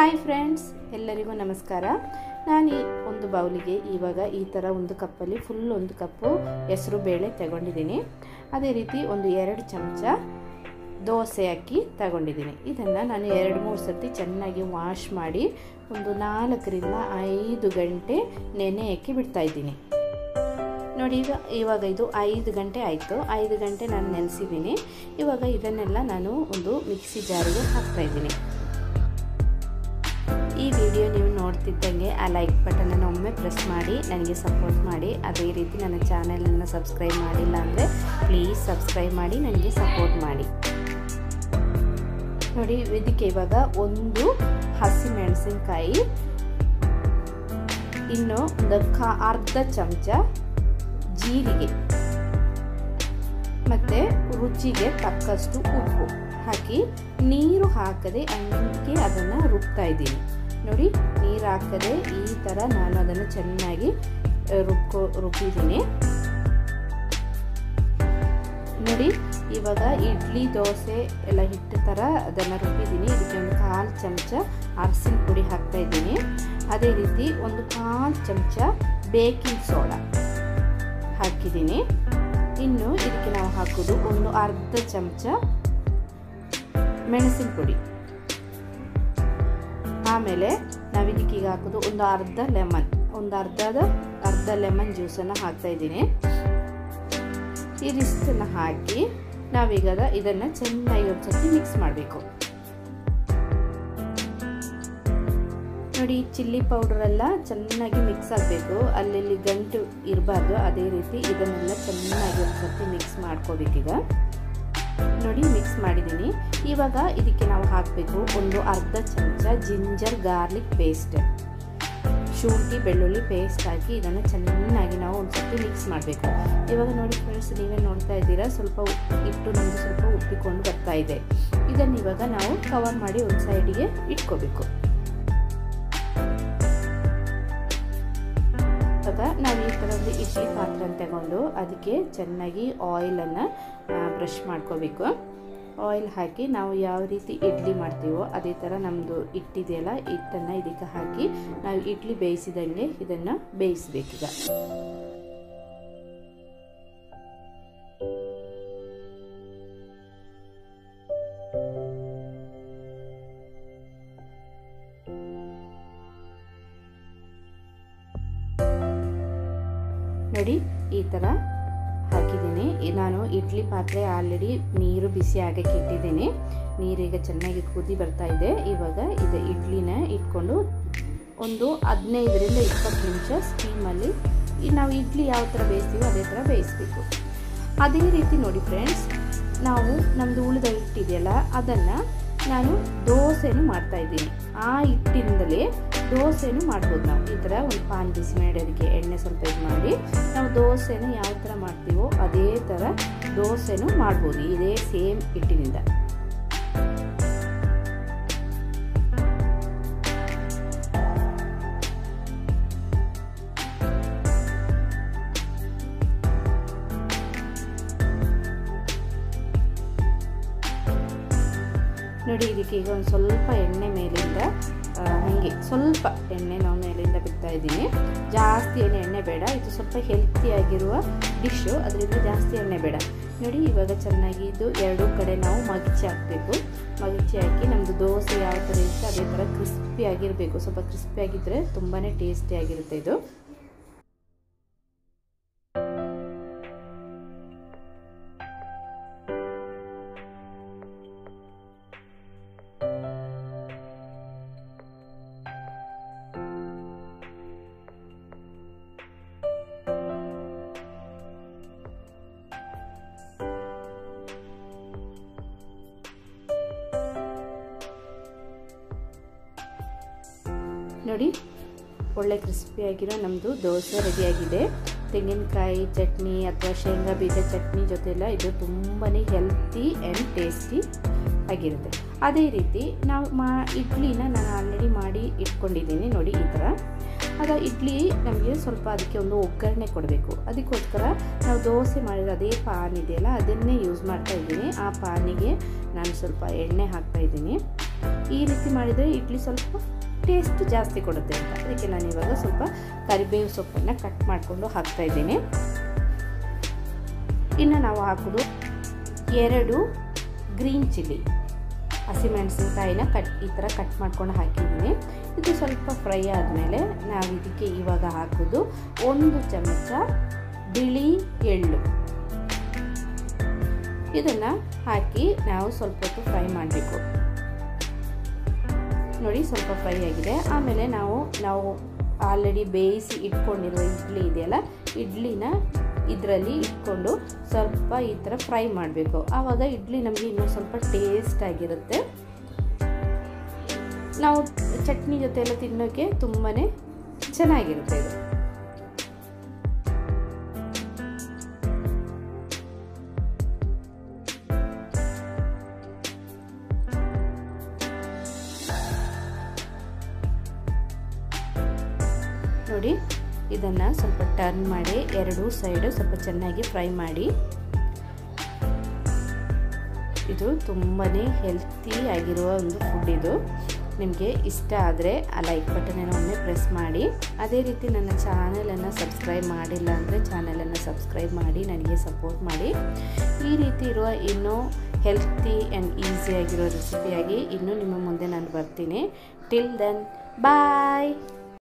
hi friends ಎಲ್ಲರಿಗೂ ನಮಸ್ಕಾರ ನಾನು ಈ ಒಂದು ಬೌಲಿಗೆ ಇವಾಗ ಈ ಥರ ಒಂದು ಕಪ್ಪಲ್ಲಿ ಫುಲ್ ಒಂದು ಕಪ್ಪು ಹೆಸರು ಬೇಳೆ ತಗೊಂಡಿದ್ದೀನಿ ಅದೇ ರೀತಿ ಒಂದು ಎರಡು ಚಮಚ ದೋಸೆ ಅಕ್ಕಿ ತಗೊಂಡಿದ್ದೀನಿ ಇದನ್ನು ನಾನು ಎರಡು ಮೂರು ಸರ್ತಿ ಚೆನ್ನಾಗಿ ವಾಶ್ ಮಾಡಿ ಒಂದು ನಾಲ್ಕರಿಂದ ಐದು ಗಂಟೆ ನೆನೆಯಕ್ಕೆ ಬಿಡ್ತಾಯಿದ್ದೀನಿ ನೋಡಿ ಈಗ ಇವಾಗ ಇದು ಐದು ಗಂಟೆ ಆಯಿತು ಐದು ಗಂಟೆ ನಾನು ನೆನೆಸಿದ್ದೀನಿ ಇವಾಗ ಇದನ್ನೆಲ್ಲ ನಾನು ಒಂದು ಮಿಕ್ಸಿ ಜಾರಿಗೆ ಹಾಕ್ತಾಯಿದ್ದೀನಿ ಈ ವಿಡಿಯೋ ನೀವು ನೋಡ್ತಿದ್ದಂಗೆ ಆ ಲೈಕ್ ಬಟನನ್ನು ಒಮ್ಮೆ ಪ್ರೆಸ್ ಮಾಡಿ ನನಗೆ ಸಪೋರ್ಟ್ ಮಾಡಿ ಅದೇ ರೀತಿ ನನ್ನ ಚಾನೆಲನ್ನು ಸಬ್ಸ್ಕ್ರೈಬ್ ಮಾಡಿಲ್ಲ ಅಂದರೆ ಪ್ಲೀಸ್ ಸಬ್ಸ್ಕ್ರೈಬ್ ಮಾಡಿ ನನಗೆ ಸಪೋರ್ಟ್ ಮಾಡಿ ನೋಡಿ ಇದಕ್ಕೆ ಇವಾಗ ಒಂದು ಹಸಿ ಮೆಣಸಿನ್ಕಾಯಿ ಇನ್ನು ಒಂದು ಕಾ ಅರ್ಧ ಚಮಚ ಜೀರಿಗೆ ಮತ್ತು ರುಚಿಗೆ ತಕ್ಕಷ್ಟು ಉಪ್ಪು ಹಾಕಿ ನೀರು ಹಾಕದೆ ಹಂಗೆ ಅದನ್ನು ರುಬ್ತಾ ಇದ್ದೀನಿ ನೋಡಿ ನೀರು ಹಾಕದೆ ಈ ಥರ ನಾನು ಅದನ್ನು ಚೆನ್ನಾಗಿ ರುಬ್ಕೊ ರುಬ್ಬಿದ್ದೀನಿ ನೋಡಿ ಇವಾಗ ಇಡ್ಲಿ ದೋಸೆ ಎಲ್ಲ ಹಿಟ್ಟು ಥರ ಅದನ್ನು ರುಬ್ಬಿದ್ದೀನಿ ಇದಕ್ಕೆ ಒಂದು ಕಾಲು ಚಮಚ ಅರಸಿನ ಪುಡಿ ಹಾಕ್ತಾ ಇದ್ದೀನಿ ಅದೇ ರೀತಿ ಒಂದು ಕಾಲು ಚಮಚ ಬೇಕಿಂಗ್ ಸೋಡಾ ಹಾಕಿದ್ದೀನಿ ಇನ್ನು ಇದಕ್ಕೆ ನಾವು ಹಾಕೋದು ಒಂದು ಅರ್ಧ ಚಮಚ ಮೆಣಸಿನ ಪುಡಿ ಆಮೇಲೆ ನಾವು ಇದಕ್ಕೀಗ ಹಾಕೋದು ಒಂದು ಅರ್ಧ ಲೆಮನ್ ಒಂದು ಅರ್ಧದ ಅರ್ಧ ಲೆಮನ್ ಜ್ಯೂಸನ್ನು ಹಾಕ್ತಾ ಇದ್ದೀನಿ ಇದಿಷ್ಟನ್ನು ಹಾಕಿ ನಾವೀಗ ಇದನ್ನು ಚೆನ್ನಾಗಿ ಒಂದ್ಸತಿ ಮಿಕ್ಸ್ ಮಾಡಬೇಕು ನೋಡಿ ಚಿಲ್ಲಿ ಪೌಡರ್ ಎಲ್ಲ ಚೆನ್ನಾಗಿ ಮಿಕ್ಸ್ ಆಗಬೇಕು ಅಲ್ಲಲ್ಲಿ ಗಂಟು ಇರಬಾರ್ದು ಅದೇ ರೀತಿ ಇದನ್ನೆಲ್ಲ ಚೆನ್ನಾಗಿ ಒಂದ್ಸತಿ ಮಿಕ್ಸ್ ಮಾಡ್ಕೋಬೇಕೀಗ ನೋಡಿ ಮಿಕ್ಸ್ ಮಾಡಿದ್ದೀನಿ ಇವಾಗ ಇದಕ್ಕೆ ನಾವು ಹಾಕಬೇಕು ಒಂದು ಅರ್ಧ ಚಮಚ ಜಿಂಜರ್ ಗಾರ್ಲಿಕ್ ಪೇಸ್ಟ್ ಶುಂಠಿ ಬೆಳ್ಳುಳ್ಳಿ ಪೇಸ್ಟ್ ಹಾಕಿ ಇದನ್ನು ಚೆನ್ನಾಗಿ ನಾವು ಒಂದ್ಸತಿ ಮಿಕ್ಸ್ ಮಾಡಬೇಕು ಇವಾಗ ನೋಡಿ ಫ್ರೆಂಡ್ಸ್ ನೀವೇ ನೋಡ್ತಾ ಇದ್ದೀರಾ ಸ್ವಲ್ಪ ಇಟ್ಟು ನಮಗೆ ಸ್ವಲ್ಪ ಉಪ್ಪಿಕೊಂಡು ಬರ್ತಾ ಇದೆ ಇದನ್ನು ಇವಾಗ ನಾವು ಕವರ್ ಮಾಡಿ ಒಂದು ಸೈಡಿಗೆ ಇಟ್ಕೋಬೇಕು ಇವಾಗ ನಾವು ಈ ಥರ ಒಂದು ಇಡ್ಲಿ ಪಾತ್ರೆ ತಗೊಂಡು ಅದಕ್ಕೆ ಚೆನ್ನಾಗಿ ಆಯಿಲನ್ನು ಬ್ರಷ್ ಮಾಡ್ಕೋಬೇಕು ಆಯಿಲ್ ಹಾಕಿ ನಾವು ಯಾವ ರೀತಿ ಇಡ್ಲಿ ಮಾಡ್ತೀವೋ ಅದೇ ಥರ ನಮ್ಮದು ಹಿಟ್ಟಿದೆಯಲ್ಲ ಹಿಟ್ಟನ್ನು ಇದಕ್ಕೆ ಹಾಕಿ ನಾವು ಇಡ್ಲಿ ಬೇಯಿಸಿದಂಗೆ ಇದನ್ನು ಬೇಯಿಸ್ಬೇಕೀಗ ನೋಡಿ ಈ ಥರ ಹಾಕಿದ್ದೀನಿ ನಾನು ಇಡ್ಲಿ ಪಾತ್ರೆ ಆಲ್ರೆಡಿ ನೀರು ಬಿಸಿ ಆಗಕ್ಕೆ ಇಟ್ಟಿದ್ದೀನಿ ನೀರೀಗ ಚೆನ್ನಾಗಿ ಕುದಿ ಬರ್ತಾ ಇದೆ ಇವಾಗ ಇದು ಇಡ್ಲಿನ ಇಟ್ಕೊಂಡು ಒಂದು ಹದಿನೈದರಿಂದ ಇಪ್ಪತ್ತು ನಿಮಿಷ ಸ್ಟೀಮಲ್ಲಿ ನಾವು ಇಡ್ಲಿ ಯಾವ ಥರ ಬೇಯಿಸ್ತೀವೋ ಅದೇ ಥರ ಬೇಯಿಸ್ಬೇಕು ಅದೇ ರೀತಿ ನೋಡಿ ಫ್ರೆಂಡ್ಸ್ ನಾವು ನಮ್ಮದು ಉಳಿದ ಹಿಟ್ಟಿದೆಯಲ್ಲ ಅದನ್ನು ನಾನು ದೋಸೆನೂ ಮಾಡ್ತಾಯಿದ್ದೀನಿ ಆ ಹಿಟ್ಟಿಂದಲೇ ದೋಸೆನೂ ಮಾಡ್ಬೋದು ನಾವು ಈ ಥರ ಒಂದು ಪಾನ್ ಬಿಸಿ ಮಾಡಿ ಅದಕ್ಕೆ ಎಣ್ಣೆ ಸ್ವಲ್ಪ ಇದು ಮಾಡಿ ನಾವು ದೋಸೆನ ಯಾವ ಥರ ಮಾಡ್ತೀವೋ ಅದೇ ಥರ ದೋಸೆನೂ ಮಾಡ್ಬೋದು ಇದೇ ಸೇಮ್ ಹಿಟ್ಟಿನಿಂದ ನೋಡಿ ಇದಕ್ಕೆ ಈಗ ಒಂದು ಸ್ವಲ್ಪ ಎಣ್ಣೆ ಮೇಲಿಂದ ಹಾಗೆ ಸ್ವಲ್ಪ ಎಣ್ಣೆ ನಾವು ಮೇಲಿಂದ ಬಿಡ್ತಾ ಇದ್ದೀನಿ ಜಾಸ್ತಿ ಏನು ಎಣ್ಣೆ ಬೇಡ ಇದು ಸ್ವಲ್ಪ ಹೆಲ್ತಿಯಾಗಿರುವ ಡಿಶ್ಶು ಅದರಿಂದ ಜಾಸ್ತಿ ಎಣ್ಣೆ ಬೇಡ ನೋಡಿ ಇವಾಗ ಚೆನ್ನಾಗಿ ಇದು ಎರಡೂ ಕಡೆ ನಾವು ಮಗಿಚಿ ಹಾಕಬೇಕು ಮಗಿಚಿ ಹಾಕಿ ನಮ್ಮದು ದೋಸೆ ಯಾವ ಥರ ಇರುತ್ತೆ ಅದೇ ಥರ ಕ್ರಿಸ್ಪಿ ಆಗಿರಬೇಕು ಸ್ವಲ್ಪ ಕ್ರಿಸ್ಪಿ ಆಗಿದ್ದರೆ ತುಂಬಾ ಟೇಸ್ಟಿಯಾಗಿರುತ್ತೆ ಇದು ನೋಡಿ ಒಳ್ಳೆ ಕ್ರಿಸ್ಪಿಯಾಗಿರೋ ನಮ್ಮದು ದೋಸೆ ರೆಡಿಯಾಗಿದೆ ತೆಂಗಿನಕಾಯಿ ಚಟ್ನಿ ಅಥವಾ ಶೇಂಗಾ ಬೀಜ ಚಟ್ನಿ ಜೊತೆಲ್ಲ ಇದು ತುಂಬಾ ಹೆಲ್ತಿ ಆ್ಯಂಡ್ ಟೇಸ್ಟಿ ಆಗಿರುತ್ತೆ ಅದೇ ರೀತಿ ನಾವು ಮಾ ಇಡ್ಲಿನ ನಾನು ಆಲ್ರೆಡಿ ಮಾಡಿ ಇಟ್ಕೊಂಡಿದ್ದೀನಿ ನೋಡಿ ಈ ಥರ ಆಗ ಇಡ್ಲಿ ನಮಗೆ ಸ್ವಲ್ಪ ಅದಕ್ಕೆ ಒಂದು ಒಗ್ಗರಣೆ ಕೊಡಬೇಕು ಅದಕ್ಕೋಸ್ಕರ ನಾವು ದೋಸೆ ಮಾಡಿದ ಅದೇ ಪಾನ್ ಇದೆಯಲ್ಲ ಅದನ್ನೇ ಯೂಸ್ ಮಾಡ್ತಾ ಇದ್ದೀನಿ ಆ ಪಾನಿಗೆ ನಾನು ಸ್ವಲ್ಪ ಎಣ್ಣೆ ಹಾಕ್ತಾ ಇದ್ದೀನಿ ಈ ರೀತಿ ಮಾಡಿದರೆ ಇಡ್ಲಿ ಸ್ವಲ್ಪ ಟೇಸ್ಟ್ ಜಾಸ್ತಿ ಕೊಡುತ್ತೆ ಅಂತ ಅದಕ್ಕೆ ನಾನು ಇವಾಗ ಸ್ವಲ್ಪ ಕರಿಬೇವು ಸೊಪ್ಪನ್ನು ಕಟ್ ಮಾಡಿಕೊಂಡು ಹಾಕ್ತಾಯಿದ್ದೀನಿ ಇನ್ನು ನಾವು ಹಾಕೋದು ಎರಡು ಗ್ರೀನ್ ಚಿಲ್ಲಿ ಹಸಿಮೆಣಸಿನ್ಕಾಯಿನ ಕಟ್ ಈ ಥರ ಕಟ್ ಮಾಡ್ಕೊಂಡು ಹಾಕಿದ್ದೀನಿ ಇದು ಸ್ವಲ್ಪ ಫ್ರೈ ಆದಮೇಲೆ ನಾವು ಇದಕ್ಕೆ ಇವಾಗ ಹಾಕೋದು ಒಂದು ಚಮಚ ಬಿಳಿ ಎಳ್ಳು ಇದನ್ನು ಹಾಕಿ ನಾವು ಸ್ವಲ್ಪ ಹೊತ್ತು ಫ್ರೈ ಮಾಡಬೇಕು ನೋಡಿ ಸ್ವಲ್ಪ ಫ್ರೈ ಆಗಿದೆ ಆಮೇಲೆ ನಾವು ನಾವು ಆಲ್ರೆಡಿ ಬೇಯಿಸಿ ಇಟ್ಕೊಂಡಿರೋ ಇಡ್ಲಿ ಇದೆಯಲ್ಲ ಇಡ್ಲಿನ ಇದರಲ್ಲಿ ಇಟ್ಕೊಂಡು ಸ್ವಲ್ಪ ಈ ಥರ ಫ್ರೈ ಮಾಡಬೇಕು ಆವಾಗ ಇಡ್ಲಿ ನಮಗೆ ಇನ್ನೂ ಸ್ವಲ್ಪ ಟೇಸ್ಟ್ ಆಗಿರುತ್ತೆ ನಾವು ಚಟ್ನಿ ಜೊತೆ ಎಲ್ಲ ತಿನ್ನೋಕ್ಕೆ ತುಂಬಾ ಚೆನ್ನಾಗಿರುತ್ತೆ ಇದು ನೋಡಿ ಇದನ್ನು ಸ್ವಲ್ಪ ಟರ್ನ್ ಮಾಡಿ ಎರಡೂ ಸೈಡು ಸ್ವಲ್ಪ ಚೆನ್ನಾಗಿ ಫ್ರೈ ಮಾಡಿ ಇದು ತುಂಬಾ ಹೆಲ್ತಿ ಆಗಿರುವ ಒಂದು ಫುಡ್ ಇದು ನಿಮಗೆ ಇಷ್ಟ ಆದರೆ ಆ ಲೈಕ್ ಬಟನನ್ನು ಒಮ್ಮೆ ಪ್ರೆಸ್ ಮಾಡಿ ಅದೇ ರೀತಿ ನನ್ನ ಚಾನಲನ್ನು ಸಬ್ಸ್ಕ್ರೈಬ್ ಮಾಡಿಲ್ಲ ಅಂದರೆ ಚಾನಲನ್ನು ಸಬ್ಸ್ಕ್ರೈಬ್ ಮಾಡಿ ನನಗೆ ಸಪೋರ್ಟ್ ಮಾಡಿ ಈ ರೀತಿ ಇರುವ ಇನ್ನೂ ಹೆಲ್ತಿ ಆ್ಯಂಡ್ ಈಸಿಯಾಗಿರೋ ರೆಸಿಪಿಯಾಗಿ ಇನ್ನೂ ನಿಮ್ಮ ಮುಂದೆ ನಾನು ಬರ್ತೀನಿ ಟಿಲ್ ದೆನ್ ಬಾಯ್